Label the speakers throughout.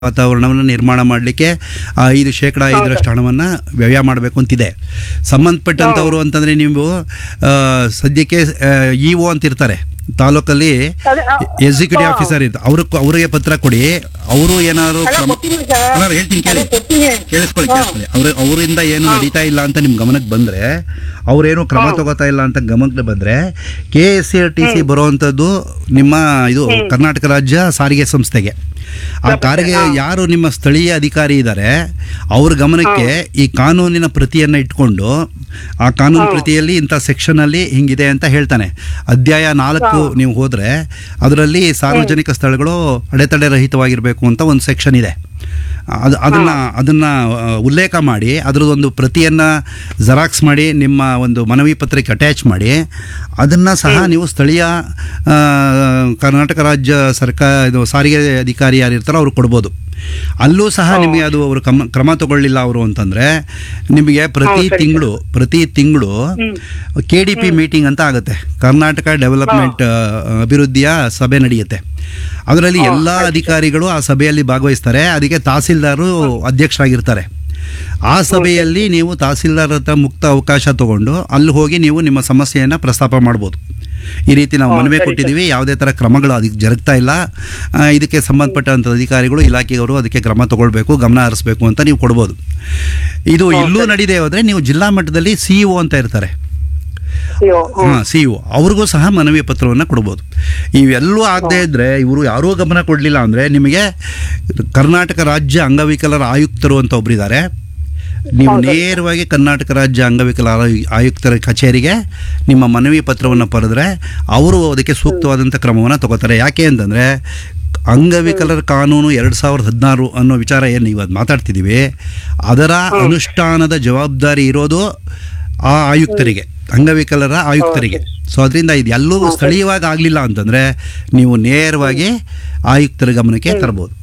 Speaker 1: ವಾತಾವರಣವನ್ನು ನಿರ್ಮಾಣ ಮಾಡಲಿಕ್ಕೆ ಐದು ಶೇಕಡ ಐದರಷ್ಟು ಹಣವನ್ನು ವ್ಯಯ ಮಾಡಬೇಕು ಅಂತಿದೆ ಸಂಬಂಧಪಟ್ಟಂಥವ್ರು ಅಂತಂದರೆ ನೀವು ಆ, ಸದ್ಯಕ್ಕೆ ಇ ಒ ಅಂತ ಇರ್ತಾರೆ ತಾಲೂಕಲ್ಲಿ
Speaker 2: ಅದೇ, ಆ,
Speaker 1: ಎಕ್ಸಿಕ್ಯೂಟಿವ್
Speaker 2: ಹಾ.
Speaker 1: ಆಫೀಸರ್ ಇರ್ತಾರೆ ಅವ್ರ ಅವರಿಗೆ ಪತ್ರ ಕೊಡಿ ಅವರು ಏನಾದ್ರು
Speaker 2: ಅಲ್ಲ,
Speaker 1: ಕ್ರಮ
Speaker 2: ಕೊಡ್ತೀನಿ ಸರ್.
Speaker 1: ಅಲ್ಲ, ಹೇಳ್ತೀನಿ ಕೇಳಿ
Speaker 2: ಅದೇ ಕೊಡ್ತೀನಿ.
Speaker 1: ಕೇಳಿಸ್ಕೊಳ್ಳಿ
Speaker 2: ಹಾ.
Speaker 1: ಕೇಳಿಸ್ಕೊಳ್ಳಿ ಅವ್ರ ಅವರಿಂದ ಏನು ನಡೀತಾ ಇಲ್ಲ ಅಂತ ನಿಮ್ಮ ಗಮನಕ್ಕೆ ಬಂದರೆ ಅವ್ರೇನು ಕ್ರಮ
Speaker 2: ಹಾ.
Speaker 1: ತಗೋತಾ ಇಲ್ಲ ಅಂತ ಗಮನಕ್ಕೆ ಬಂದರೆ K S C R T C ಬರುವಂಥದ್ದು ನಿಮ್ಮ ಇದು ಕರ್ನಾಟಕ ರಾಜ್ಯ ಸಾರಿಗೆ ಸಂಸ್ಥೆಗೆ ಆ ಕಾರಿಗೆ ಯಾರು ನಿಮ್ಮ ಸ್ಥಳೀಯ ಅಧಿಕಾರಿ ಇದ್ದಾರೆ ಅವ್ರ ಗಮನಕ್ಕೆ ಈ ಕಾನೂನಿನ ಪ್ರತಿಯನ್ನು ಇಟ್ಕೊಂಡು ಆ ಕಾನೂನು ಪ್ರತಿಯಲ್ಲಿ ಇಂಥ ಸೆಕ್ಷನಲ್ಲಿ ಹಿಂಗಿದೆ ಅಂತ ಹೇಳ್ತಾನೆ ಅಧ್ಯಾಯ ನಾಲ್ಕು ನೀವು ಹೋದರೆ ಅದರಲ್ಲಿ ಸಾರ್ವಜನಿಕ ಸ್ಥಳಗಳು ಅಡೆತಡೆ ರಹಿತವಾಗಿರಬೇಕು ಅಂತ ಒಂದು ಸೆಕ್ಷನ್ ಇದೆ ಅದು ಅದನ್ನು ಅದನ್ನು ಉಲ್ಲೇಖ ಮಾಡಿ ಅದರದೊಂದು ಪ್ರತಿಯನ್ನು ಜೆರಾಕ್ಸ್ ಮಾಡಿ ನಿಮ್ಮ ಒಂದು ಮನವಿ ಪತ್ರಕ್ಕೆ ಅಟ್ಯಾಚ್ ಮಾಡಿ ಅದನ್ನು ಸಹ ನೀವು ಸ್ಥಳೀಯ ಆ, ಕರ್ನಾಟಕ ರಾಜ್ಯ ಸರ್ಕಾರ ಇದು ಸಾರಿಗೆ ಅಧಿಕಾರಿ ಯಾರಿರ್ತಾರೋ ಅವ್ರು ಕೊಡ್ಬೋದು ಅಲ್ಲೂ ಸಹ ನಿಮಗೆ ಅದು ಅವರು ಕ್ರಮ ಕ್ರಮ ತಗೊಳ್ಳಿಲ್ಲ ಅವರು ಅಂತಂದರೆ ನಿಮಗೆ ಪ್ರತಿ
Speaker 2: ಸರಿ,
Speaker 1: ತಿಂಗಳು ಪ್ರತಿ ತಿಂಗಳು ಕೆ ಡಿ ಪಿ ಮೀಟಿಂಗ್ ಅಂತ ಆಗುತ್ತೆ ಕರ್ನಾಟಕ ಡೆವಲಪ್ಮೆಂಟ್ ಆ, ಅಭಿವೃದ್ಧಿಯ ಸಭೆ ನಡೆಯುತ್ತೆ ಅದರಲ್ಲಿ ಎಲ್ಲ ಅಧಿಕಾರಿಗಳು ಆ ಸಭೆಯಲ್ಲಿ ಭಾಗವಹಿಸ್ತಾರೆ ಅದಕ್ಕೆ ತಹಸೀಲ್ದಾರು ಅಧ್ಯಕ್ಷರಾಗಿರ್ತಾರೆ ಆ ಸಭೆಯಲ್ಲಿ ನೀವು ತಹಸೀಲ್ದಾರ್ ಹತ್ರ ಮುಕ್ತ ಅವಕಾಶ ತಗೊಂಡು ಅಲ್ಲಿ ಹೋಗಿ ನೀವು ನಿಮ್ಮ ಸಮಸ್ಯೆಯನ್ನು ಪ್ರಸ್ತಾಪ ಮಾಡ್ಬೋದು ಈ ರೀತಿ ನಾವು
Speaker 2: ಹಾ,
Speaker 1: ಮನವಿ
Speaker 2: ಸರಿ,
Speaker 1: ಕೊಟ್ಟಿದ್ದೀವಿ ಯಾವುದೇ ಥರ ಕ್ರಮಗಳು ಅದಕ್ಕೆ ಜರುಗ್ತಾ ಇಲ್ಲ ಆ, ಇದಕ್ಕೆ ಸಂಬಂಧಪಟ್ಟಂಥ ಅಧಿಕಾರಿಗಳು ಇಲಾಖೆಯವರು ಅದಕ್ಕೆ ಕ್ರಮ ತಗೊಳ್ಬೇಕು ಗಮನ ಹರಿಸ್ಬೇಕು ಅಂತ ನೀವು ಕೊಡ್ಬೋದು ಇದು ಇಲ್ಲೂ ನಡೀದೇ ಹೋದರೆ ನೀವು ಜಿಲ್ಲಾ ಮಟ್ಟದಲ್ಲಿ ಸಿ ಇ ಅಂತ ಇರ್ತಾರೆ
Speaker 2: ಅಯ್ಯೋ, ಹ್ಮ್.
Speaker 1: ಹಾಂ ಸಿ ಇ ಅವ್ರಿಗೂ ಸಹ ಮನವಿ ಪತ್ರವನ್ನು ಕೊಡ್ಬೋದು ಇವೆಲ್ಲೂ ಆಗದೆ ಇದ್ದರೆ ಇವರು ಯಾರೂ ಗಮನ ಕೊಡಲಿಲ್ಲ ಅಂದರೆ ನಿಮಗೆ ಕರ್ನಾಟಕ ರಾಜ್ಯ ಅಂಗವಿಕಲರ ಆಯುಕ್ತರು ಅಂತ ಒಬ್ಬರಿದ್ದಾರೆ ನೀವು ನೇರವಾಗಿ ಕರ್ನಾಟಕ ರಾಜ್ಯ ಅಂಗವಿಕಲರ ಆಯು- ಆಯುಕ್ತರ ಕಚೇರಿಗೆ ನಿಮ್ಮ ಮನವಿ ಪತ್ರವನ್ನು ಬರೆದ್ರೆ ಅವರು ಅದಕ್ಕೆ ಸೂಕ್ತವಾದಂಥ ಕ್ರಮವನ್ನು ತಗೋತಾರೆ ಯಾಕೆ ಅಂತಂದರೆ ಅಂಗವಿಕಲರ ಕಾನೂನು ಎರಡು ಸಾವಿರದ ಹದಿನಾರು ಅನ್ನೋ ವಿಚಾರ ಏನು ಇವತ್ತು ಮಾತಾಡ್ತಿದ್ದೀವಿ ಅದರ ಅನುಷ್ಠಾನದ ಜವಾಬ್ದಾರಿ ಇರೋದು ಆ ಆಯುಕ್ತರಿಗೆ ಅಂಗವಿಕಲರ ಆಯುಕ್ತರಿಗೆ ಸೊ ಅದರಿಂದ ಇದು ಎಲ್ಲೂ ಸ್ಥಳೀಯವಾಗಿ ಆಗಲಿಲ್ಲ ಅಂತಂದರೆ ನೀವು ನೇರವಾಗಿ ಆಯುಕ್ತರ ಗಮನಕ್ಕೆ ತರ್ಬೋದು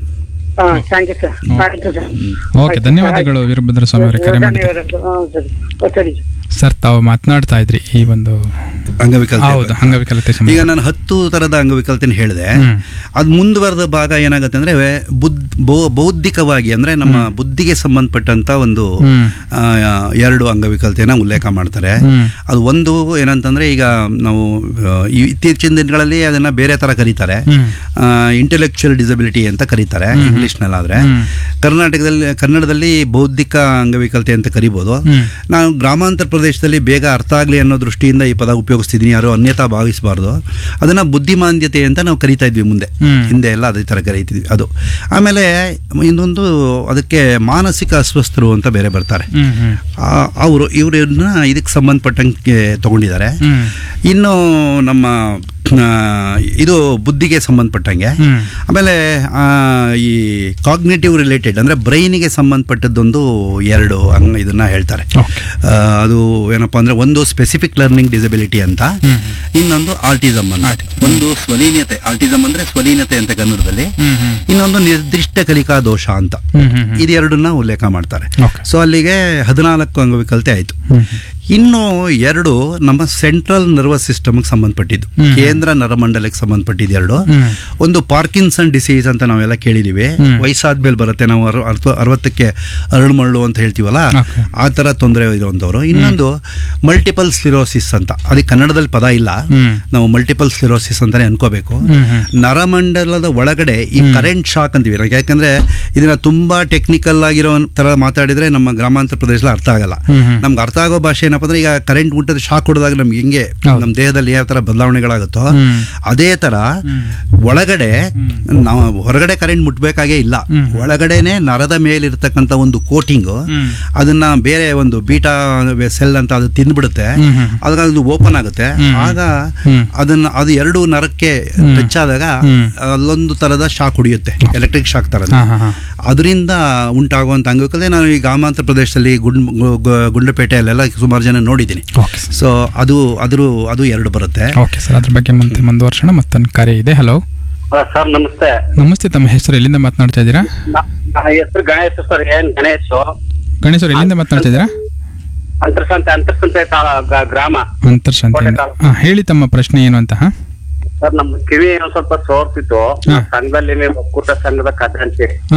Speaker 2: ಹಾ, thank you, sir. ಆಯ್ತು, sir.
Speaker 3: ಓಕೆ
Speaker 2: ಆಯ್ತು,
Speaker 3: ಧನ್ಯವಾದಗಳು ವೀರಭದ್ರ ಸ್ವಾಮಿ ಅವರೇ ಕರೆ ಮಾಡಿ
Speaker 2: ಧನ್ಯವಾದಗಳು. ಹಾ, ಸರಿ. ಓ, ಸರಿ ಸರ್.
Speaker 3: ಸರ್ ತಾವು ಮಾತನಾಡ್ತಾ ಇದ್ರಿ ಈ ಒಂದು
Speaker 1: ಅಂಗವಿಕಲತೆ
Speaker 3: ಹೌದು ಅಂಗವಿಕಲತೆ ಸಂಬಂಧ
Speaker 1: ಈಗ ನಾನು ಹತ್ತು ಥರದ ಅಂಗವಿಕಲತೆನ ಹೇಳಿದೆ
Speaker 3: ಹ್ಮ್.
Speaker 1: ಅದು ಮುಂದುವರೆದ ಭಾಗ ಏನಾಗುತ್ತೆ ಅಂದರೆ ಬುದ್ ಬೌ- ಬೌದ್ಧಿಕವಾಗಿ ಅಂದರೆ ನಮ್ಮ ಬುದ್ಧಿಗೆ ಸಂಬಂಧಪಟ್ಟಂಥ ಒಂದು
Speaker 3: ಹ್ಮ್.
Speaker 1: ಆ, ಎರಡು ಅಂಗವಿಕಲತೆನ ಉಲ್ಲೇಖ ಮಾಡ್ತಾರೆ
Speaker 3: ಹ್ಮ್.
Speaker 1: ಅದು ಒಂದು ಏನಂತಂದರೆ ಈಗ ನಾವು ಆ, ಈ ಇತ್ತೀಚಿನ ದಿನಗಳಲ್ಲಿ ಅದನ್ನು ಬೇರೆ ಥರ ಕರೀತಾರೆ
Speaker 3: ಹ್ಮ್.
Speaker 1: ಇಂಟೆಲೆಕ್ಚುಯಲ್ ಡಿಸಬಿಲಿಟಿ ಅಂತ ಕರೀತಾರೆ ಇಂಗ್ಲೀಷ್ನಲ್ಲಾದರೆ
Speaker 3: ಹ್ಮ್.
Speaker 1: ಕರ್ನಾಟಕದಲ್ಲಿ ಕನ್ನಡದಲ್ಲಿ ಬೌದ್ಧಿಕ ಅಂಗವಿಕಲತೆ ಅಂತ ಕರಿಬೋದು
Speaker 3: ಹ್ಮ್.
Speaker 1: ನಾನು ಗ್ರಾಮಾಂತರ ಪ್ರದೇಶದಲ್ಲಿ ಬೇಗ ಅರ್ಥ ಆಗಲಿ ಅನ್ನೋ ದೃಷ್ಟಿಯಿಂದ ಈ ಪದ ಉಪಯೋಗಿಸ್ತಿದ್ದೀನಿ ಯಾರು ಅನ್ಯತಾ ಭಾವಿಸಬಾರ್ದು ಅದನ್ನು ಬುದ್ಧಿಮಾಂದ್ಯತೆ ಅಂತ ನಾವು ಕರಿತಾ ಇದ್ವಿ ಮುಂದೆ
Speaker 3: ಹ್ಮ್.
Speaker 1: ಹಿಂದೆ ಎಲ್ಲ ಅದೇ ಥರ ಕರೀತಿದ್ವಿ ಅದು ಆಮೇಲೆ ಇನ್ನೊಂದು ಅದಕ್ಕೆ ಮಾನಸಿಕ ಅಸ್ವಸ್ಥರು ಅಂತ ಬೇರೆ ಬರ್ತಾರೆ
Speaker 3: ಹ್ಮ್ ಹ್ಮ್
Speaker 1: ಅವರು ಇವರನ್ನ ಇದಕ್ಕೆ ಸಂಬಂಧಪಟ್ಟಂಗೆ ತಗೊಂಡಿದ್ದಾರೆ
Speaker 3: ಹ್ಮ್.
Speaker 1: ಇನ್ನು ನಮ್ಮ ಆ, ಇದು ಬುದ್ಧಿಗೆ ಸಂಬಂಧಪಟ್ಟಂಗೆ
Speaker 3: ಹ್ಮ್.
Speaker 1: ಆಮೇಲೆ ಆ, ಈ ಕಾಗ್ನೇಟಿವ್ ರಿಲೇಟೆಡ್ ಅಂದರೆ ಬ್ರೈನಿಗೆ ಸಂಬಂಧಪಟ್ಟದ್ದೊಂದು ಎರಡು ಅಂಗ ಇದನ್ನ ಹೇಳ್ತಾರೆ
Speaker 3: Okay.
Speaker 1: ಆ, ಅದು ಏನಪ್ಪ ಅಂದರೆ ಒಂದು ಸ್ಪೆಸಿಫಿಕ್ ಲರ್ನಿಂಗ್ ಡಿಸಬಿಲಿಟಿ ಅಂತ ಇನ್ನೊಂದು ಆರ್ಟಿಸಮ್ ಅಂತ ಒಂದು ಸ್ವಲೀನತೆ ಆರ್ಟಿಸಮ್ ಅಂದರೆ ಸ್ವಲೀನತೆ ಅಂತ ಕನ್ನಡದಲ್ಲಿ
Speaker 3: ಹ್ಮ್ ಹ್ಮ್
Speaker 1: ಇನ್ನೊಂದು ನಿರ್ದಿಷ್ಟ ಕಲಿಕಾ ದೋಷ ಅಂತ
Speaker 3: ಹ್ಮ್ ಹ್ಮ್ ಹ್ಮ್.
Speaker 1: ಇದೆರಡನ್ನ ಉಲ್ಲೇಖ ಮಾಡ್ತಾರೆ
Speaker 3: Okay.
Speaker 1: ಸೊ ಅಲ್ಲಿಗೆ ಹದಿನಾಲ್ಕು ಅಂಗವಿಕಲತೆ ಆಯಿತು
Speaker 3: ಹ್ಮ್.
Speaker 1: ಇನ್ನು ಎರಡು ನಮ್ಮ ಸೆಂಟ್ರಲ್ ನರ್ವಸ್ ಸಿಸ್ಟಮ್ಗೆ ಸಂಬಂಧಪಟ್ಟಿದ್ದು
Speaker 3: ಹ್ಮ್.
Speaker 1: ಕೇಂದ್ರ ನರಮಂಡಲಕ್ಕೆ ಸಂಬಂಧಪಟ್ಟಿದ್ದು ಎರಡು
Speaker 3: ಹ್ಮ್.
Speaker 1: ಒಂದು ಪಾರ್ಕಿನ್ಸನ್ ಡಿಸೀಸ್ ಅಂತ ನಾವೆಲ್ಲ ಕೇಳಿದೀವಿ
Speaker 3: ಹ್ಮ್.
Speaker 1: ವಯಸ್ಸಾದ್ಮೇಲೆ ಬರುತ್ತೆ ನಾವು ಅರ- ಅರ್ಥ- ಅರವತ್ತಕ್ಕೆ ಅರಳುಮಳ್ಳು ಅಂತ ಹೇಳ್ತೀವಲ್ಲ
Speaker 3: Okay.
Speaker 1: ಆ ಥರ ತೊಂದರೆ ಇರುವಂಥವ್ರು ಇನ್ನೊಂದು ಮಲ್ಟಿಪಲ್ ಸ್ಲಿರೋಸಿಸ್ ಅಂತ ಅದಕ್ಕೆ ಕನ್ನಡದಲ್ಲಿ ಪದ ಇಲ್ಲ
Speaker 3: ಹ್ಮ್.
Speaker 1: ನಾವು ಮಲ್ಟಿಪಲ್ ಸ್ಲಿರೋಸಿಸ್ ಅಂತಾನೆ ಅನ್ಕೋಬೇಕು
Speaker 3: ಹ್ಮ್ ಹ್ಮ್.
Speaker 1: ನರಮಂಡಲದ ಒಳಗಡೆ ಈ ಕರೆಂಟ್ ಶಾಕ್ ಅಂತೀವಿ ನಾವು ಯಾಕಂದ್ರೆ ಇದನ್ನ ತುಂಬಾ ಟೆಕ್ನಿಕಲ್ ಆಗಿರೋ ತರ ಮಾತಾಡಿದ್ರೆ ನಮ್ಮ ಗ್ರಾಮಾಂತರ ಪ್ರದೇಶದಲ್ಲಿ ಅರ್ಥ ಆಗಲ್ಲ
Speaker 3: ಹ್ಮ್ ಹ್ಮ್.
Speaker 1: ನಮ್ಗೆ ಅರ್ಥ ಆಗೋ ಭಾಷೆ ಏನಪ್ಪ ಅಂದ್ರೆ ಈಗ ಕರೆಂಟ್ ಮುಟ್ಟದ ಶಾಕ್ ಹೊಡೆದಾಗ ನಮ್ಗೆ ಹೆಂಗೆ
Speaker 3: ಹೌದು.
Speaker 1: ನಮ್ಮ ದೇಹದಲ್ಲಿ ಯಾವ ತರ ಬದಲಾವಣೆಗಳಾಗುತ್ತೋ
Speaker 3: ಹ್ಮ್.
Speaker 1: ಅದೇ ತರ ಒಳಗಡೆ ನಾವು ಹೊರಗಡೆ ಕರೆಂಟ್ ಮುಟ್ಬೇಕಾಗೇ ಇಲ್ಲ
Speaker 3: ಹ್ಮ್.
Speaker 1: ಒಳಗಡೆನೆ ನರದ ಮೇಲಿರ್ತಕ್ಕಂಥ ಒಂದು ಕೋಟಿಂಗ್
Speaker 3: ಹ್ಮ್.
Speaker 1: ಅದನ್ನ ಬೇರೆ ಒಂದು ಬೀಟಾ ಸೆಲ್ ಅಂತ ಅದು ತಿಂದ್ಬಿಡುತ್ತೆ
Speaker 3: ಹ್ಮ್ ಹ್ಮ್.
Speaker 1: ಅದಾಗ ಅದು ಓಪನ್ ಆಗುತ್ತೆ
Speaker 3: ಹ್ಮ್.
Speaker 1: ಆಗ
Speaker 3: ಹ್ಮ್.
Speaker 1: ಅದನ್ನ ಅದು ಎರಡು ನರಕ್ಕೆ
Speaker 3: ಹ್ಮ್.
Speaker 1: ಟಚ್ ಆದಾಗ
Speaker 3: ಹ್ಮ್.
Speaker 1: ಅಲ್ಲೊಂದು ತರದ ಶಾಕ್ ಹೊಡಿಯುತ್ತೆ ಎಲೆಕ್ಟ್ರಿಕ್ ಶಾಕ್ ತರ
Speaker 3: ಹಾ ಹಾ ಹಾ
Speaker 1: ಅದರಿಂದ ಉಂಟಾಗುವಂತ ಅಂಗವಿಕಲತೆ ನಾನು ಈ ಗ್ರಾಮಾಂತರ ಪ್ರದೇಶದಲ್ಲಿ ಗುಂಡ್ ಗು- ಗು- ಗುಂಡ್ಲುಪೇಟೆಯಲ್ಲೆಲ್ಲ ಸುಮಾರು ಜನ ನೋಡಿದ್ದೀನಿ
Speaker 3: ಓಕೆ ಸರ್
Speaker 1: ಸೊ ಅದು ಅದು ಅದು ಎರಡು ಬರುತ್ತೆ
Speaker 3: ಓಕೆ ಸರ್ ಅದ್ರ ಬಗ್ಗೆ ಮುಂದೆ ಮುಂದುವರ್ಸೋಣ ಮತ್ತೊಂದು ಕರೆ ಇದೆ ಹಲೋ
Speaker 4: ಹಾ, ಸರ್ ನಮಸ್ತೆ
Speaker 3: ನಮಸ್ತೆ ತಮ್ಮ ಹೆಸರು ಎಲ್ಲಿಂದ ಮಾತನಾಡ್ತಾ ಇದ್ದೀರಾ
Speaker 4: ನ- ನನ್ನ ಹೆಸರು ಗಣೇಶ್ ಸರ್ ಏನ್ ಗಣೇಶ್
Speaker 3: ಗಣೇಶ್ ಅವ್ರು ಎಲ್ಲಿಂದ ಮಾತನಾಡ್ತಾ ಇದ್ದೀರಾ
Speaker 4: ಅಂತರ್ಸಂತೆ ಅಂತರ್ಸಂತೆ ತಾ- ಗ- ಗ್ರಾಮ
Speaker 3: ಅಂತರ್ಶಾಂತಿ
Speaker 4: ಕೋಟೆ ತಾಲೂಕು.
Speaker 3: ಹಾಂ ಹೇಳಿ ತಮ್ಮ ಪ್ರಶ್ನೆ ಏನು ಅಂತ ಹಾಂ
Speaker 4: ಸರ್ ನಮ್ಮ ಕಿವಿ ಒಂದ್ ಸ್ವಲ್ಪ ಸೋರ್ತಿತ್ತು
Speaker 3: ಹಾ.
Speaker 4: ಸಂಘದಲ್ಲಿ ನೀವು ಒಕ್ಕೂಟ ಸಂಘದ ಖಜಾಂಚಿ